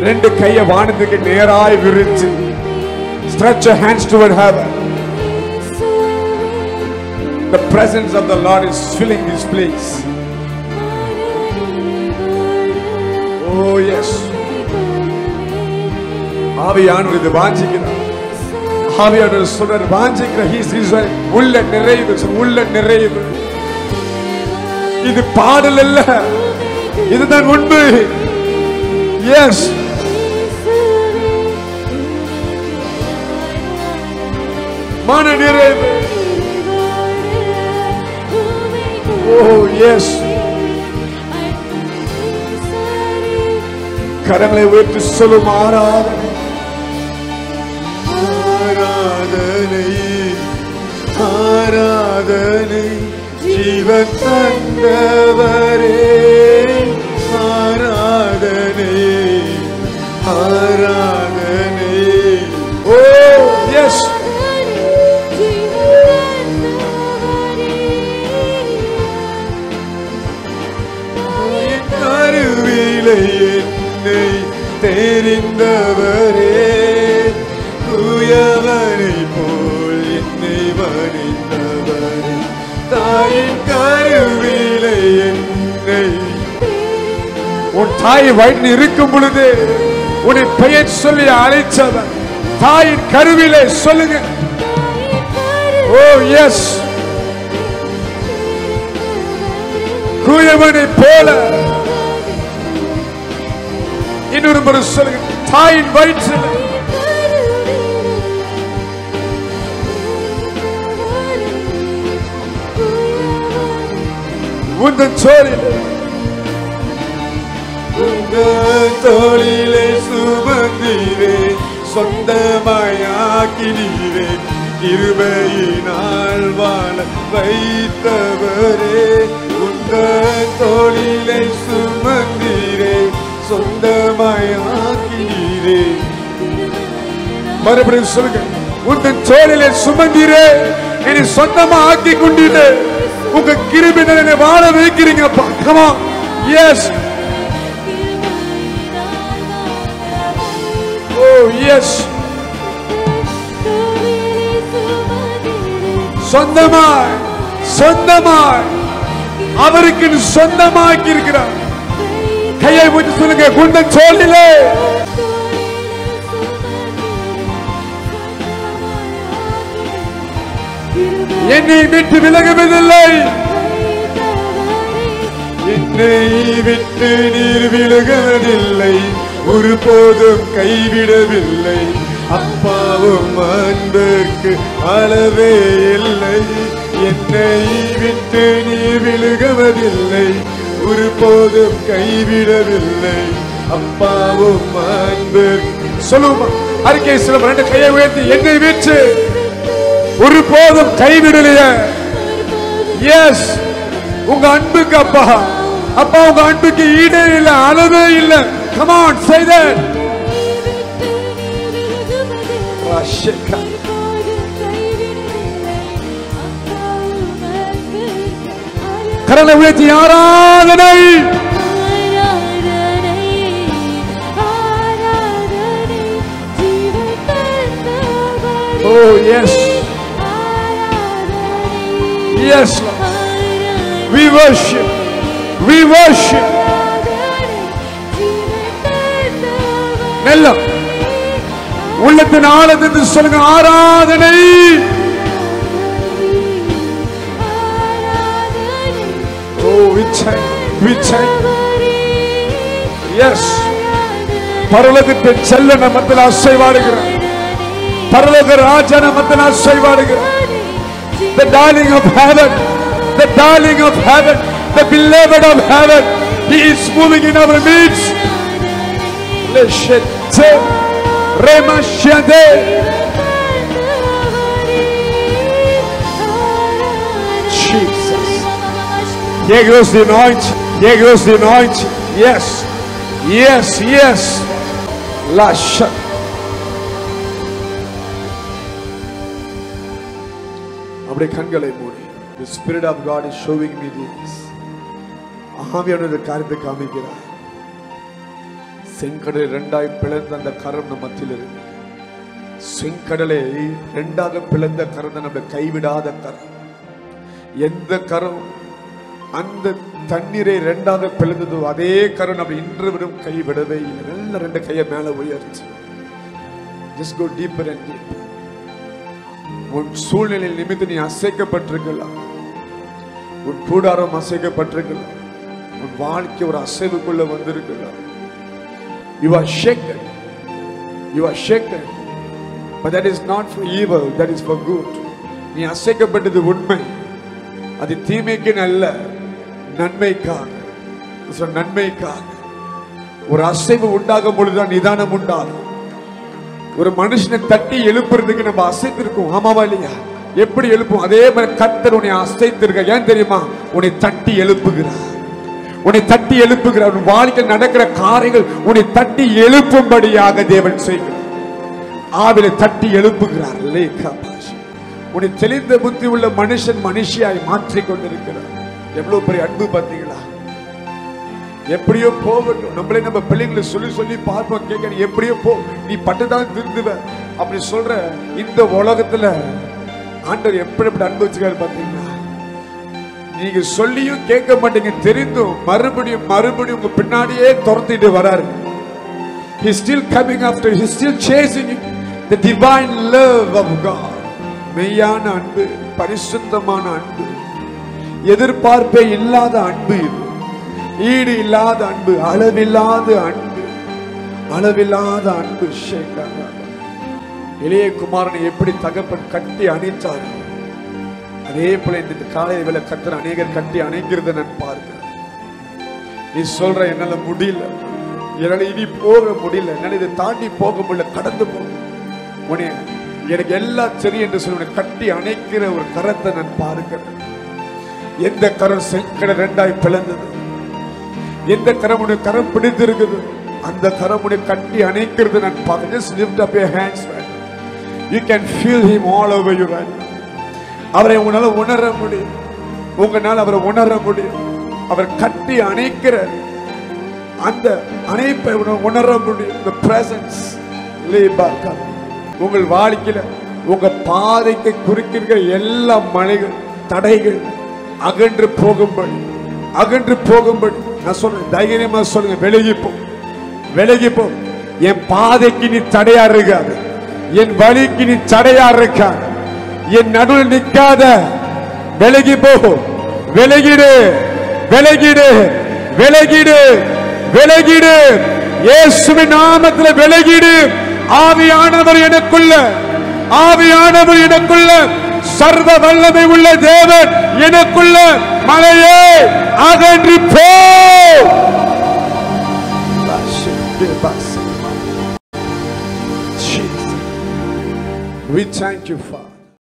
ரெண்டு கையை வானத்துக்கு நேராய் விரிச்சு stretch your hands toward heaven the presence of the lord is filling this place oh yes ஆவியானவர் இது வாஞ்சிக்கிறார் ஆவியானவர் சொல்றார் வாஞ்சிக்கிற he is Israel. உள்ள நிறைவு உள்ள நிறைவு இது பாடல் அல்ல இதுதான் உண்மை எஸ் மன நிறைவு ஓ எஸ் கரங்களை உயர்த்தி சொல்லும் ஆராதனை ஆராதனை ஆராதனை ஜீவன் தந்தவரே ஆராதனை ஆராதனை ஓ எஸ் கருவிலை என்னை தெரிந்தவரே தூயவனை போல் என்னை வணிந்தவரே தாயின் கருவிலை என்னை உன் தாய் வயிற்றில் இருக்கும் பொழுது உன்னை பெயர் சொல்லி அழைச்சவர் தாயின் கருவிலே சொல்லுங்க ஓ எஸ் குயவனை போல இன்னொரு முறை சொல்லுங்க தாயின் வயிற்றில் உந்தன் சோரில் உந்தன் தோளிலே சுமந்தீரே சொந்தமாயாக்கினீரே இருபையினால் வாழ வைத்தவரே உந்தன் தோளிலே சுமந்தீரே சொந்தமாயாக்கினீரே மறுபடியும் சொல்லுங்க உந்தன் தோளிலே சுமந்தீரே என்னை சொந்தமா ஆக்கி கொண்டீரே உங்க கிருபினர் என்னை வாழ வைக்கிறீங்கப்பா கமா எஸ் ஓ எஸ் சொந்தமாய் சொந்தமாய் அவருக்கு சொந்தமாக்கி இருக்கிறார் கையை ஊற்றி சொல்லுங்க குண்டன் சோழிலே என்னை விட்டு விலகுவதில்லை என்னை விட்டு நீர் விலகுவதில்லை ஒருபோதும் கைவிடவில்லை அப்பாவும் அன்பிற்கு அளவே இல்லை என்னை விட்டு நீர் விலகுவதில்லை ஒருபோதும் கைவிடவில்லை அப்பாவும் அன்பிற்கு சொல்லுமா அறிக்கை சில ரெண்டு கையை உயர்த்தி என்னை விட்டு ஒருபோதும் கைவிடலையே எஸ் உங்க அன்புக்கு அப்பா அப்பா உங்க அன்புக்கு ஈடே இல்ல அளவே இல்ல கமான் say that கரலை உயர்த்தி ஆராதனை Oh, yes. Yes, Lord. We worship. We worship. நெல்லம் உள்ளத்தின் ஆழத்திற்கு சொல்லுங்க ஆராதனை Oh, we thank, we thank. Yes. பரலோகத்தின் செல்ல நமத்தில் அசைவாடுகிறார் பரலோக ராஜா நமத்தில் அசைவாடுகிறார் the darling of heaven, the darling of heaven, the beloved of heaven. He is moving in our midst. Leshete, remashade. Jesus. Here goes the anointing. Here goes the anointing. Yes. Yes, yes. Lasha. அப்படியே கண்களை மூடி the spirit of god is showing me this ஆவியானவர் இந்த காரியத்தை காமிக்கிறார் செங்கடலை இரண்டாய் பிளந்த அந்த கரம் நம்ம மத்தியில் இருக்கு செங்கடலை இரண்டாக பிளந்த கரம் தான் நம்மளை கைவிடாத கரம் எந்த கரம் அந்த தண்ணீரை இரண்டாக பிளந்ததோ அதே கரம் நம்ம இன்று விடும் கைவிடவே இல்லை நல்ல ரெண்டு கையை மேல உயர்ச்சி just go deeper and deeper உன் சூழ்நிலை நிமித்து நீ அசைக்கப்பட்டிருக்கலாம் உன் கூடாரம் அசைக்கப்பட்டிருக்கலாம் உன் வாழ்க்கை ஒரு அசைவுக்குள்ள வந்திருக்கலாம் you are shaken you are shaken but that is not for evil that is for good நீ அசைக்கப்பட்டது உண்மை அது தீமைக்கு அல்ல நன்மைக்காக So, நன்மைக்காக ஒரு அசைவு உண்டாகும் பொழுதுதான் நிதானம் உண்டாகும் ஒரு மனுஷனை தட்டி எழுப்புறதுக்கு நம்ம அசைத்திருக்கோம் ஆமாவா இல்லையா எப்படி எழுப்பும் அதே மாதிரி கத்தர் உன்னை அசைத்திருக்க ஏன் தெரியுமா உன்னை தட்டி எழுப்புகிறார் உன்னை தட்டி எழுப்புகிறார் உன் வாழ்க்கையில் நடக்கிற காரியங்கள் உன்னை தட்டி எழுப்பும்படியாக தேவன் செய்கிறார் ஆவில தட்டி எழுப்புகிறார் லேக்கா பாஷி. உன்னை தெளிந்த புத்தி உள்ள மனுஷன் மனுஷியாய் மாற்றிக் கொண்டிருக்கிறார் எவ்வளவு பெரிய அன்பு பார்த்தீங்களா எப்படியோ போகட்டும் நம்மளே நம்ம பிள்ளைங்களை சொல்லி சொல்லி பார்ப்போம் கேட்க எப்படியோ போ நீ பட்டுதான் திருந்துவ அப்படி சொல்ற இந்த உலகத்துல ஆண்டவர் எப்படி எப்படி அன்பு வச்சுக்காரு பார்த்தீங்களா நீங்க சொல்லியும் கேட்க மாட்டீங்க தெரிந்தும் மறுபடியும் மறுபடியும் உங்க பின்னாடியே துரத்திட்டு வராரு He's still coming after you. He's still chasing you. The divine love of God. மெய்யான அன்பு பரிசுத்தமான அன்பு எதிர்பார்ப்பே இல்லாத அன்பு இது ஈடு இல்லாத அன்பு அளவில்லாத அன்பு அளவில்லாத அன்பு ஷேக்காக இளைய குமாரனை எப்படி தகப்பன் கட்டி அணைத்தார் அதே போல இந்த காலை வேலை கத்தர் அநேகர் கட்டி அணைக்கிறத நான் பார்க்கிறேன் நீ சொல்ற என்னால முடியல என்னால இனி போக முடியல என்னால இதை தாண்டி போக முடியல கடந்து போக உன்னை எனக்கு எல்லாம் சரி என்று சொல்லி உன்னை கட்டி அணைக்கிற ஒரு கரத்தை நான் பார்க்கிறேன் எந்த கரம் செங்கட ரெண்டாய் பிளந்தது எந்த கரம் உன்னை கரம் பிடித்திருக்குது அந்த கரம் உன்னை கட்டி அணைக்கிறது நான் பார்க்கிறேன் Just lift up your hands right now. You can feel him all over you right now. அவரை உங்களால உணர முடியும் உங்களால் அவரை உணர முடியும் அவர் கட்டி அணைக்கிற அந்த அணைப்பை உண- உணர முடியும் the presence lay back up. உங்கள் வாழ்க்கையில உங்க பாதைக்கு குறுக்கிற எல்லா மலைகள் தடைகள் அகன்று போகும்படி அகன்று போகும்படி நான் சொல்றேன் தைரியமா சொல்லுங்க விலகி போ விலகி போ என் பாதைக்கு நீ தடையா இருக்காது என் வழிக்கு நீ தடையா இருக்காது என் நடுவில் நிக்காத விலகி போ விலகிடு விலகிடு விலகிடு விலகிடு இயேசுவின் நாமத்துல விலகிடு ஆவியானவர் எனக்குள்ள ஆவியானவர் எனக்குள்ள சர்வ வல்லமை உள்ள தேவன் எனக்குள்ள மலையே அகன்று போ Jesus. We thank you, Father.